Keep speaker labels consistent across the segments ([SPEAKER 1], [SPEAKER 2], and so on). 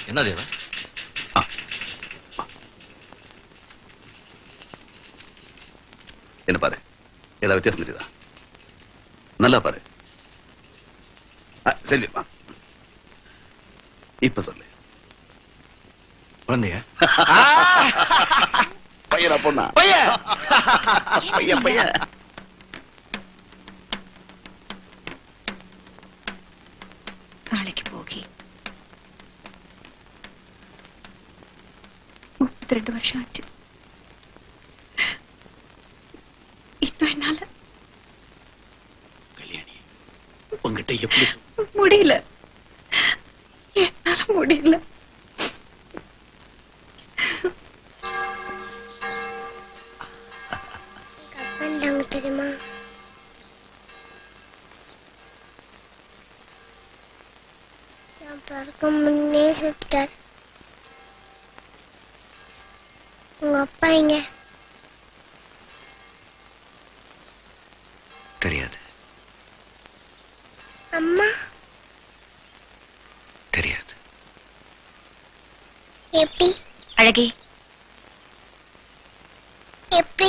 [SPEAKER 1] என்ன தேவா
[SPEAKER 2] என்ன பாரு ஏதாவது வித்தியாசம் தெரியுதா நல்லா பாரு ஆ, செல்வி வா இப்ப சொல்லு
[SPEAKER 1] குழந்தைய
[SPEAKER 2] பையனா பொண்ணா
[SPEAKER 1] பையன்
[SPEAKER 2] பையன் பையன்
[SPEAKER 3] நாளைக்கு போகி முப்பத்தி ரெண்டு வருஷம் ஆச்சு இன்னும் என்னால
[SPEAKER 1] கல்யாணி உங்ககிட்ட எப்படி
[SPEAKER 3] முடியல என்னால முடியல
[SPEAKER 4] வந்தாங்க தெரியுமா நான் பிறக்க முன்னே செத்துட்டார் உங்க அப்பா எங்க
[SPEAKER 1] தெரியாது
[SPEAKER 4] அம்மா
[SPEAKER 1] தெரியாது
[SPEAKER 4] எப்படி
[SPEAKER 3] அழகே
[SPEAKER 4] எப்படி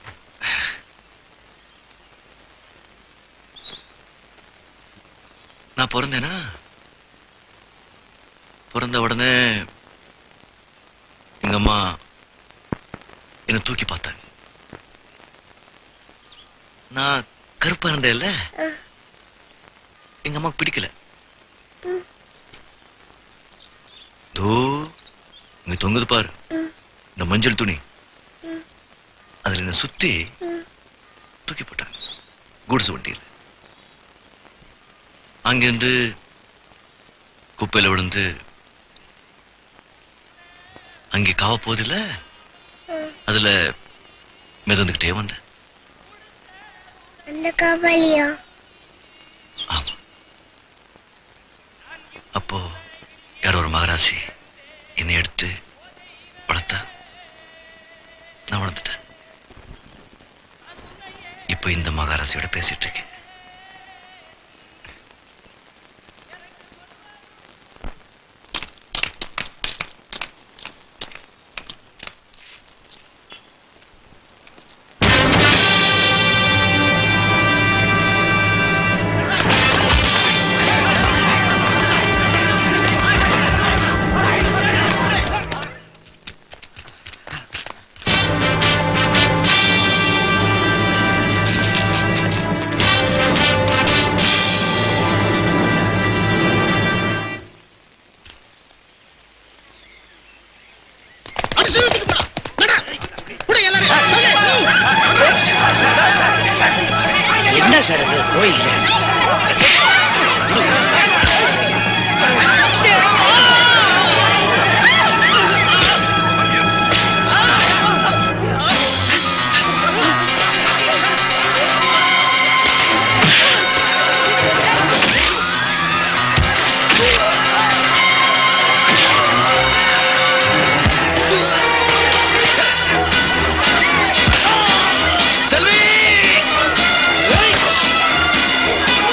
[SPEAKER 1] நான் பிறந்தேனா பிறந்த உடனே எங்க அம்மா என்னை தூக்கி பார்த்தாங்க நான் கருப்பா இருந்தேன்ல எங்க அம்மாக்கு பிடிக்கல தோ இங்க தொங்குது பாரு இந்த மஞ்சள் துணி அதுல என்ன சுத்தி தூக்கி போட்டாங்க கூடுசு வண்டியில் அங்கிருந்து குப்பையில விழுந்து அங்கே காவ போதில்ல அதுல மிதந்துகிட்டே வந்தேன்
[SPEAKER 4] அந்த காவாலியா
[SPEAKER 1] ஆமா அப்போ யாரோ ஒரு மகராசி என்னை எடுத்து வளர்த்தா நான் வளர்ந்துட்டேன் இப்போ இந்த மகாராசியோட பேசிட்டு இருக்கேன்
[SPEAKER 5] என்ன சார் அது கோயில்
[SPEAKER 1] செல்வி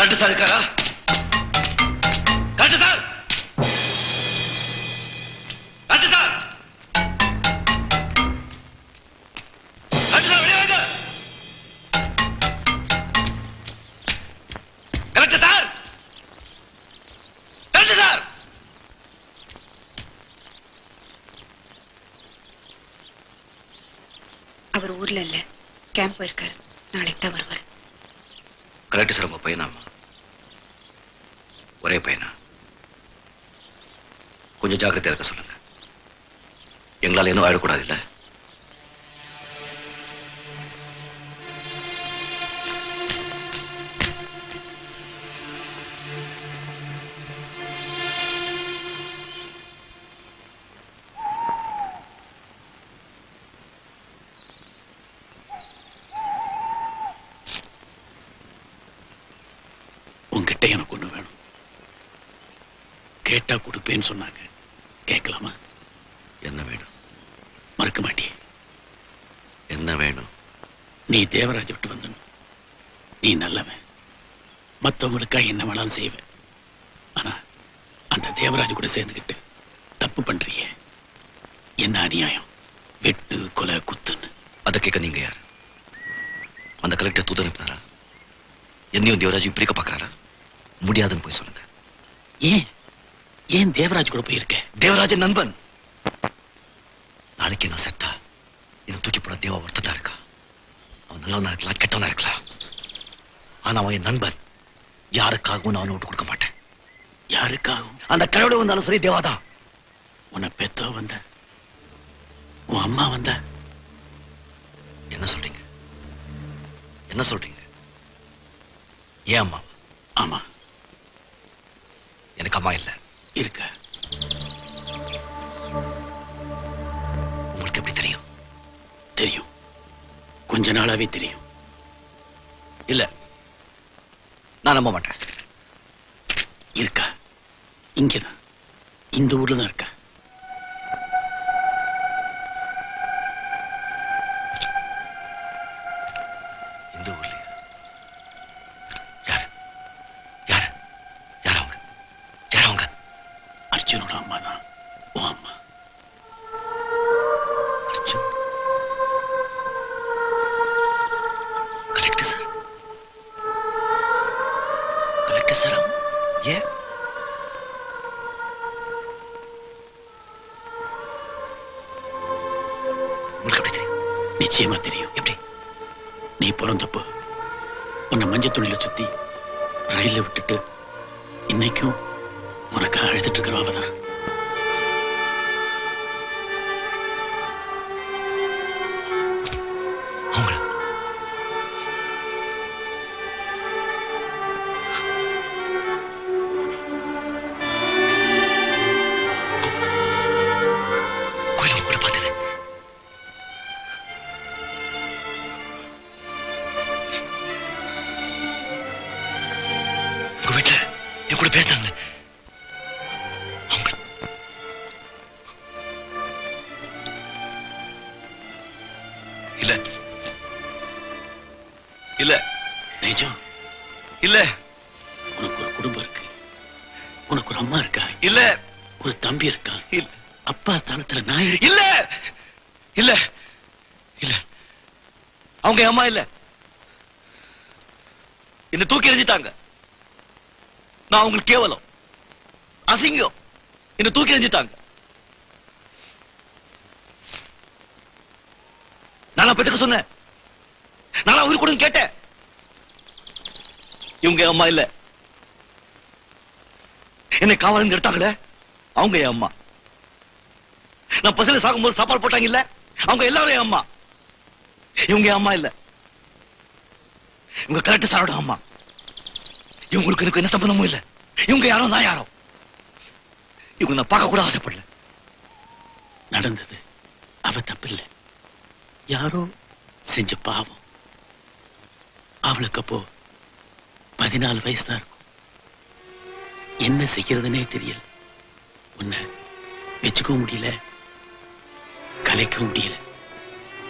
[SPEAKER 1] கரெக்ட் சார் இருக்காரா correct sir correct sir correct sir வெளியே வாங்க கரெக்ட் சார் கரெக்ட் சார்
[SPEAKER 3] அவர் ஊர்ல இல்ல கேம்ப் போயிருக்காரு நாளைக்கு தான் வருவார்
[SPEAKER 1] கரெக்ட் சார் உங்க பையனாமா ஒரே பையனா கொஞ்சம் ஜாக்கிரதையா இருக்க சொல்லுங்க எங்களால எதுவும் ஆயிடக்கூடாது இல்ல
[SPEAKER 6] உங்ககிட்ட எனக்கு ஒண்ணு வேணும் கேட்டா கொடுப்பேன்னு சொன்னாங்க கேட்கலாமா
[SPEAKER 1] என்ன வேணும்
[SPEAKER 6] மறுக்க மாட்டியே
[SPEAKER 1] என்ன வேணும்
[SPEAKER 6] நீ தேவராஜ் விட்டு வந்தணும் நீ நல்லவன் மத்தவங்களுக்கா என்ன வேணாலும் செய்வேன் ஆனா அந்த தேவராஜ் கூட சேர்ந்துக்கிட்டு தப்பு பண்றியே என்ன அநியாயம் வெட்டு கொலை குத்துன்னு
[SPEAKER 1] அதை கேட்க நீங்க யார் அந்த கலெக்டர் தூது அனுப்பினாரா என்னையும் தேவராஜும் பிரிக்க பார்க்கறாரா முடியாதுன்னு போய் சொல்லுங்க
[SPEAKER 6] ஏன் ஏன் தேவராஜ் கூட போயிருக்க
[SPEAKER 1] தேவராஜன் நண்பன் நாளைக்கு நான் செத்தா என்ன தூக்கி போட தேவா ஒருத்தன் தான் இருக்கா அவன் நல்லவனா இருக்கலாம் கெட்டவனா இருக்கலாம் ஆனா அவன் என் நண்பன் யாருக்காகவும் நான் அவனை விட்டு கொடுக்க மாட்டேன்
[SPEAKER 6] யாருக்காகவும்
[SPEAKER 1] அந்த கடவுளை வந்தாலும் சரி தேவாதான்
[SPEAKER 6] உன்னை பெத்தோ வந்த உன் அம்மா வந்த
[SPEAKER 1] என்ன சொல்றீங்க என்ன சொல்றீங்க ஏன் அம்மா
[SPEAKER 6] ஆமா
[SPEAKER 1] எனக்கு அம்மா இல்ல
[SPEAKER 6] இருக்க
[SPEAKER 1] உங்களுக்கு எப்படி தெரியும்
[SPEAKER 6] தெரியும் கொஞ்ச நாளாவே தெரியும்
[SPEAKER 1] இல்ல நான் நம்ப மாட்டேன்
[SPEAKER 6] இருக்கா இங்கதான் இந்த ஊர்ல தான் இருக்கா
[SPEAKER 1] இந்த ஊர்லயா யாரு யாரு யார் அவங்க யார் அவங்க
[SPEAKER 6] அர்ஜுனோட அம்மா தான் உன் அம்மா
[SPEAKER 1] Arjun collector sir collector sir ஏன் உங்களுக்கு எப்படி தெரியும்
[SPEAKER 6] நிச்சயமா தெரியும்
[SPEAKER 1] எப்படி
[SPEAKER 6] நீ பிறந்தப்போ உன்னை மஞ்சள் துணியில சுத்தி ரயில்ல விட்டுட்டு இன்னைக்கும் உனக்கு அழுதுட்டு இருக்கிற அவதான்
[SPEAKER 1] அவங்கள கோயில் கூட பார்த்தேன் உங்க வீட்டுல என் கூட பேசினாங்களே அவங்க இல்ல இல்ல
[SPEAKER 6] நிஜம்
[SPEAKER 1] இல்ல
[SPEAKER 6] உனக்கு ஒரு குடும்பம் இருக்கு உனக்கு ஒரு அம்மா இருக்கா
[SPEAKER 1] இல்ல
[SPEAKER 6] ஒரு தம்பி இருக்கா
[SPEAKER 1] இல்ல
[SPEAKER 6] அப்பா ஸ்தானத்துல நான் இருக்கேன்
[SPEAKER 1] இல்ல இல்ல இல்ல அவங்க என் அம்மா இல்ல என்ன தூக்கி எறிஞ்சிட்டாங்க நான் அவங்களுக்கு கேவலம் அசிங்கம் என்ன தூக்கி எறிஞ்சிட்டாங்க நானா பெற்றுக்க சொன்னேன் நானா உயிர் கொடுங்க கேட்டேன் இவங்க என் அம்மா இல்ல என்னை காவலுங்க எடுத்தாங்களே அவங்க என் அம்மா நான் பசங்க சாகும்போது சாப்பாடு போட்டாங்க இல்ல அவங்க எல்லாரும் என் அம்மா இவங்க என் அம்மா இல்ல இவங்க கரெக்ட் சாரோட அம்மா இவங்களுக்கு எனக்கு என்ன சம்பந்தமும் இல்ல இவங்க யாரோ நான் யாரோ இவங்க நான் பார்க்க கூட ஆசைப்படல
[SPEAKER 6] நடந்தது அவ தப்பில்லை யாரோ செஞ்ச பாவம் அவளுக்கு அப்போ பதினாலு வயசு தான் இருக்கும் என்ன செய்யறதுனே தெரியல உன்னை வச்சுக்கவும் முடியல கலைக்கவும் முடியல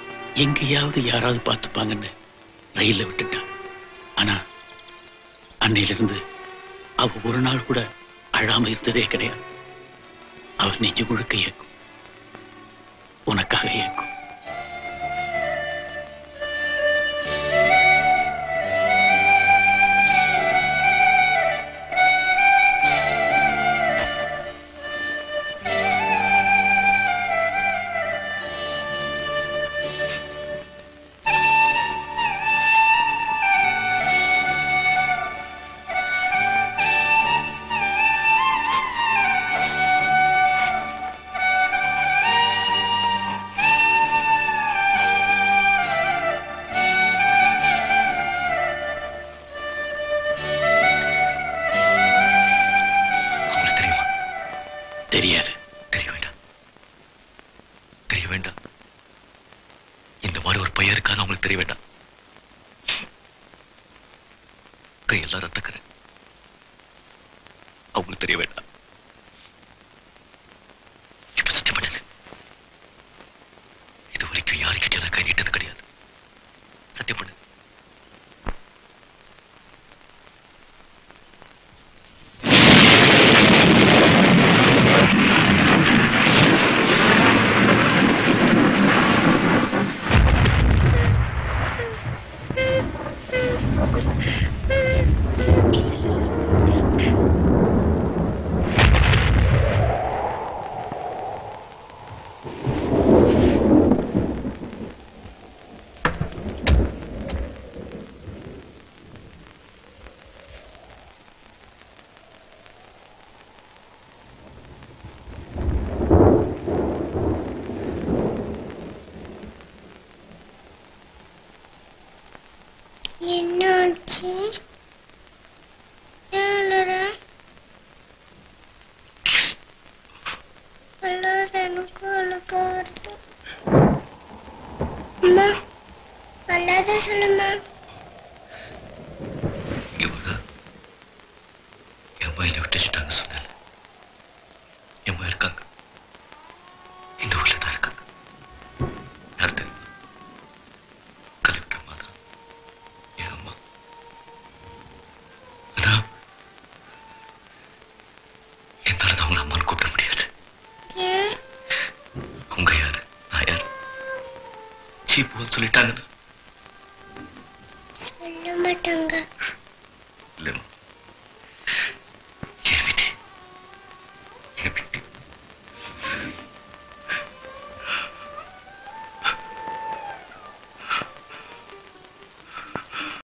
[SPEAKER 6] எங்கேயாவது யாராவது பார்த்துப்பாங்கன்னு ரயில்ல விட்டுட்டான் ஆனா அன்னையிலிருந்து அவ ஒரு நாள் கூட அழாம இருந்ததே கிடையாது அவ நெஞ்சு முழுக்க இயக்கும் உனக்காக இயக்கும்
[SPEAKER 1] அவங்களுக்கு தெரியுமா
[SPEAKER 6] தெரியாது
[SPEAKER 1] தெரிய வேண்டாம் தெரிய வேண்டாம் இந்த மாதிரி ஒரு பையன் இருக்கான்னு அவங்களுக்கு தெரிய வேண்டாம் கையெல்லாம் ரத்தக்கரை அவங்களுக்கு தெரிய வேண்டாம் இப்ப சத்தியம் பண்ணுங்க இது வரைக்கும் யாருக்கிட்ட நான் கை நீட்டது கிடையாது சத்தியம் பண்ணு
[SPEAKER 4] என்னாச்சு ஏழர அல்லாத எனக்கு அழுக்க வருது அம்மா அல்லாத சொல்லுமா
[SPEAKER 1] இவங்க என் மயில விட்டு வச்சுட்டாங்க சொன்னேன் என் மயில் இருக்காங்க இந்த ஊர்ல தான் இருக்காங்க யார் தெரியுமா கலெக்டர் அம்மா தான் என் அம்மா அதான் என்னால தான் அவங்கள அம்மான்னு கூப்பிட முடியாது
[SPEAKER 4] ஏன்
[SPEAKER 1] அவங்க யாரு நான் யார் சீப்புன்னு சொல்லிட்டாங்கன்னா
[SPEAKER 4] சொல்ல மாட்டாங்க